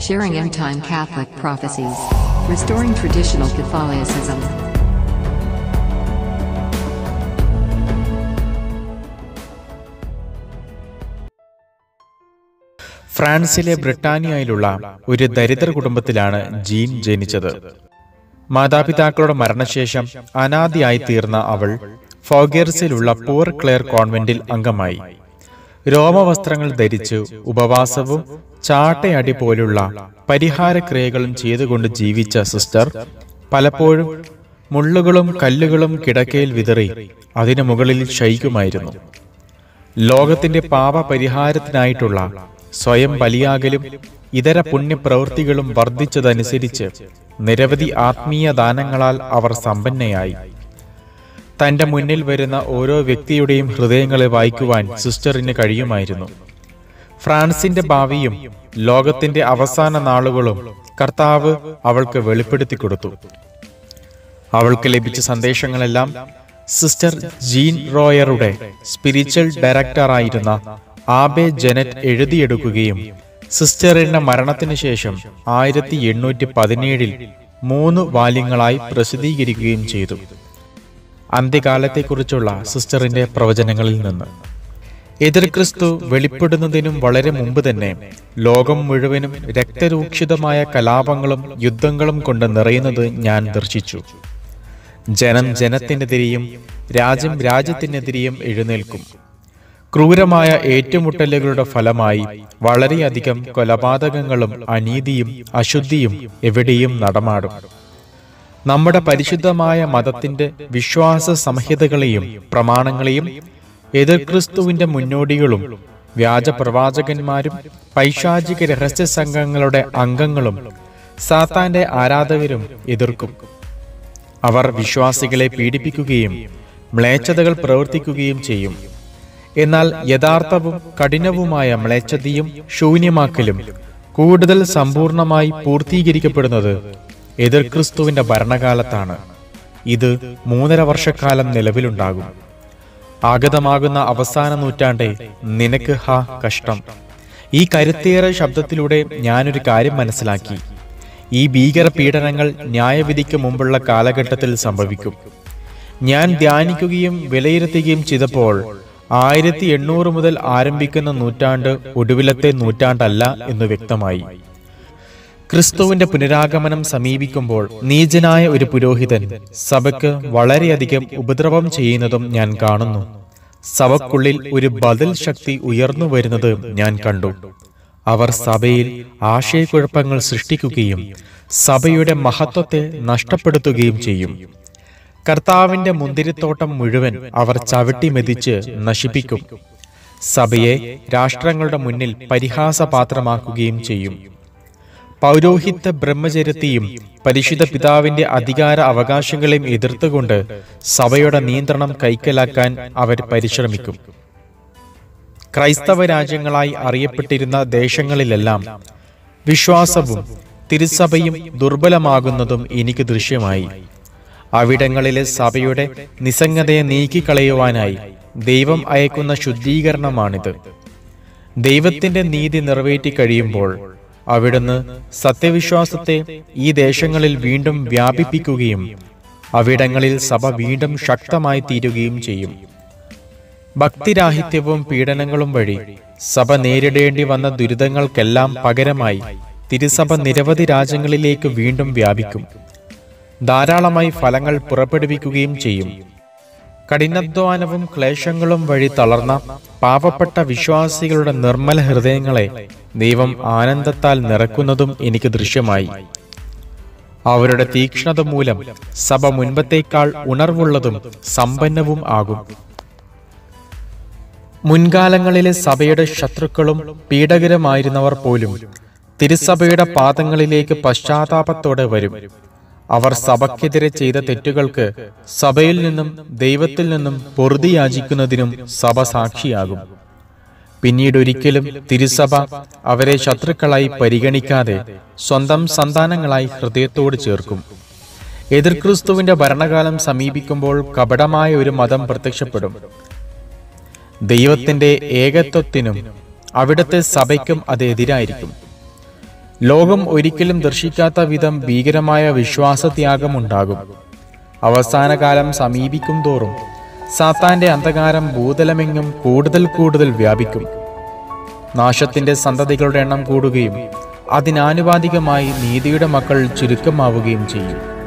Sharing end time Catholic prophecies. Restoring traditional Catholicism. ഫ്രാൻസിലെ ബ്രിട്ടാനിയയിലുള്ള ഒരു ദരിദ്ര കുടുംബത്തിലാണ് ജീൻ ജനിച്ചത് മാതാപിതാക്കളുടെ മരണശേഷം അനാദിയായി തീർന്ന അവൾ ഫോഗേഴ്സിലുള്ള പൂർ ക്ലെയർ കോൺവെന്റിൽ അംഗമായി രോമവസ്ത്രങ്ങൾ ധരിച്ച് ഉപവാസവും ചാട്ടയടി പോലുള്ള പരിഹാരക്രിയകളും ചെയ്തുകൊണ്ട് ജീവിച്ച സിസ്റ്റർ പലപ്പോഴും മുള്ളുകളും കല്ലുകളും കിടക്കയിൽ വിതറി അതിനു മുകളിൽ ശയിക്കുമായിരുന്നു ലോകത്തിന്റെ പാപപരിഹാരത്തിനായിട്ടുള്ള സ്വയം ബലിയാകലും ഇതര പുണ്യപ്രവൃത്തികളും വർദ്ധിച്ചതനുസരിച്ച് നിരവധി ആത്മീയ ദാനങ്ങളാൽ അവർ സമ്പന്നയായി തന്റെ മുന്നിൽ വരുന്ന ഓരോ വ്യക്തിയുടെയും ഹൃദയങ്ങളെ വായിക്കുവാൻ സിസ്റ്ററിന് കഴിയുമായിരുന്നു ഫ്രാൻസിന്റെ ഭാവിയും ലോകത്തിന്റെ അവസാന നാളുകളും കർത്താവ് അവൾക്ക് വെളിപ്പെടുത്തി കൊടുത്തു അവൾക്ക് ലഭിച്ച സന്ദേശങ്ങളെല്ലാം സിസ്റ്റർ ജീൻ റോയറുടെ സ്പിരിച്വൽ ഡയറക്ടറായിരുന്ന ആബെ ജനറ്റ് എഴുതിയെടുക്കുകയും സിസ്റ്ററിന്റെ മരണത്തിനു ശേഷം ആയിരത്തി എണ്ണൂറ്റി പതിനേഴിൽ മൂന്ന് വാല്യങ്ങളായി പ്രസിദ്ധീകരിക്കുകയും ചെയ്തു അന്ത്യകാലത്തെക്കുറിച്ചുള്ള സിസ്റ്ററിന്റെ പ്രവചനങ്ങളിൽ നിന്ന് എതിർ ക്രിസ്തു വെളിപ്പെടുന്നതിനും വളരെ മുമ്പ് തന്നെ ലോകം മുഴുവനും രക്തരൂക്ഷിതമായ കലാപങ്ങളും യുദ്ധങ്ങളും കൊണ്ട് നിറയുന്നത് ഞാൻ ദർശിച്ചു ജനം ജനത്തിനെതിരെയും രാജ്യം രാജ്യത്തിനെതിരെയും എഴുന്നേൽക്കും ക്രൂരമായ ഏറ്റുമുട്ടലുകളുടെ ഫലമായി വളരെയധികം കൊലപാതകങ്ങളും അനീതിയും അശുദ്ധിയും എവിടെയും നടമാടും നമ്മുടെ പരിശുദ്ധമായ മതത്തിന്റെ വിശ്വാസ സംഹിതകളെയും പ്രമാണങ്ങളെയും എതിർ ക്രിസ്തുവിന്റെ മുന്നോടികളും വ്യാജ പ്രവാചകന്മാരും പൈശാചിക രഹസ്യ സംഘങ്ങളുടെ അംഗങ്ങളും സാത്താന്റെ ആരാധകരും എതിർക്കും അവർ വിശ്വാസികളെ പീഡിപ്പിക്കുകയും മ്ലേച്ഛതകൾ പ്രവർത്തിക്കുകയും ചെയ്യും എന്നാൽ യഥാർത്ഥവും കഠിനവുമായ മ്ലേച്ഛതയും ശൂന്യമാക്കലും കൂടുതൽ സമ്പൂർണമായി പൂർത്തീകരിക്കപ്പെടുന്നത് എതിർ ക്രിസ്തുവിന്റെ ഭരണകാലത്താണ് ഇത് മൂന്നര വർഷക്കാലം നിലവിലുണ്ടാകും ആഗതമാകുന്ന അവസാന നൂറ്റാണ്ടേ നിനക്ക് ഹാ കഷ്ടം ഈ കരുത്തേറെ ശബ്ദത്തിലൂടെ ഞാനൊരു കാര്യം മനസ്സിലാക്കി ഈ ഭീകര പീഡനങ്ങൾ ന്യായവിധിക്ക് മുമ്പുള്ള കാലഘട്ടത്തിൽ സംഭവിക്കും ഞാൻ ധ്യാനിക്കുകയും വിലയിരുത്തുകയും ചെയ്തപ്പോൾ ആയിരത്തി എണ്ണൂറ് മുതൽ ആരംഭിക്കുന്ന നൂറ്റാണ്ട് ഒടുവിലത്തെ നൂറ്റാണ്ടല്ല എന്ന് വ്യക്തമായി ക്രിസ്തുവിന്റെ പുനരാഗമനം സമീപിക്കുമ്പോൾ നീചനായ ഒരു പുരോഹിതൻ സഭയ്ക്ക് വളരെയധികം ഉപദ്രവം ചെയ്യുന്നതും ഞാൻ കാണുന്നു സഭക്കുള്ളിൽ ഒരു ബദൽ ശക്തി ഉയർന്നു വരുന്നത് ഞാൻ കണ്ടു അവർ സഭയിൽ ആശയക്കുഴപ്പങ്ങൾ സൃഷ്ടിക്കുകയും സഭയുടെ മഹത്വത്തെ നഷ്ടപ്പെടുത്തുകയും ചെയ്യും കർത്താവിന്റെ മുന്തിരിത്തോട്ടം മുഴുവൻ അവർ ചവിട്ടി മെതിച്ച് നശിപ്പിക്കും സഭയെ രാഷ്ട്രങ്ങളുടെ മുന്നിൽ പരിഹാസപാത്രമാക്കുകയും ചെയ്യും പൗരോഹിത്യ ബ്രഹ്മചര്യത്തെയും പരിശുദ്ധ പിതാവിന്റെ അധികാര അവകാശങ്ങളെയും എതിർത്തുകൊണ്ട് സഭയുടെ നിയന്ത്രണം കൈക്കലാക്കാൻ അവർ പരിശ്രമിക്കും ക്രൈസ്തവ രാജ്യങ്ങളായി അറിയപ്പെട്ടിരുന്ന ദേശങ്ങളിലെല്ലാം വിശ്വാസവും തിരുസഭയും ദുർബലമാകുന്നതും എനിക്ക് ദൃശ്യമായി അവിടങ്ങളിലെ സഭയുടെ നിസ്സംഗതയെ നീക്കിക്കളയുവാനായി ദൈവം അയക്കുന്ന ശുദ്ധീകരണമാണിത് ദൈവത്തിന്റെ നീതി നിറവേറ്റി കഴിയുമ്പോൾ അവിടുന്ന് സത്യവിശ്വാസത്തെ ഈ ദേശങ്ങളിൽ വീണ്ടും വ്യാപിപ്പിക്കുകയും അവിടങ്ങളിൽ സഭ വീണ്ടും ശക്തമായി തീരുകയും ചെയ്യും ഭക്തിരാഹിത്യവും പീഡനങ്ങളും വഴി സഭ നേരിടേണ്ടി വന്ന ദുരിതങ്ങൾക്കെല്ലാം പകരമായി തിരുസഭ നിരവധി രാജ്യങ്ങളിലേക്ക് വീണ്ടും വ്യാപിക്കും ധാരാളമായി ഫലങ്ങൾ പുറപ്പെടുവിക്കുകയും ചെയ്യും കഠിനാധ്വാനവും ക്ലേശങ്ങളും വഴി തളർന്ന പാവപ്പെട്ട വിശ്വാസികളുടെ നിർമ്മല ഹൃദയങ്ങളെ ദൈവം ആനന്ദത്താൽ നിറക്കുന്നതും എനിക്ക് ദൃശ്യമായി അവരുടെ തീക്ഷ്ണത മൂലം സഭ മുൻപത്തേക്കാൾ ഉണർവുള്ളതും സമ്പന്നവും ആകും മുൻകാലങ്ങളിലെ സഭയുടെ ശത്രുക്കളും പീഡകരമായിരുന്നവർ പോലും തിരുസഭയുടെ പാദങ്ങളിലേക്ക് പശ്ചാത്താപത്തോടെ വരും അവർ സഭയ്ക്കെതിരെ ചെയ്ത തെറ്റുകൾക്ക് സഭയിൽ നിന്നും ദൈവത്തിൽ നിന്നും പൊറുതി യാചിക്കുന്നതിനും സഭ സാക്ഷിയാകും പിന്നീട് ഒരിക്കലും തിരുസഭ അവരെ ശത്രുക്കളായി പരിഗണിക്കാതെ സ്വന്തം സന്താനങ്ങളായി ഹൃദയത്തോട് ചേർക്കും എതിർ ക്രിസ്തുവിന്റെ ഭരണകാലം സമീപിക്കുമ്പോൾ കപടമായ ഒരു മതം പ്രത്യക്ഷപ്പെടും ദൈവത്തിന്റെ ഏകത്വത്തിനും അവിടുത്തെ സഭയ്ക്കും അത് എതിരായിരിക്കും ലോകം ഒരിക്കലും ദർശിക്കാത്ത വിധം ഭീകരമായ വിശ്വാസത്യാഗമുണ്ടാകും അവസാനകാലം സമീപിക്കും തോറും സാത്താന്റെ അന്ധകാരം ഭൂതലമെങ്ങും കൂടുതൽ കൂടുതൽ വ്യാപിക്കും നാശത്തിന്റെ സന്തതികളുടെ എണ്ണം കൂടുകയും അതിനാനുപാതികമായി നീതിയുടെ മക്കൾ ചുരുക്കമാവുകയും ചെയ്യും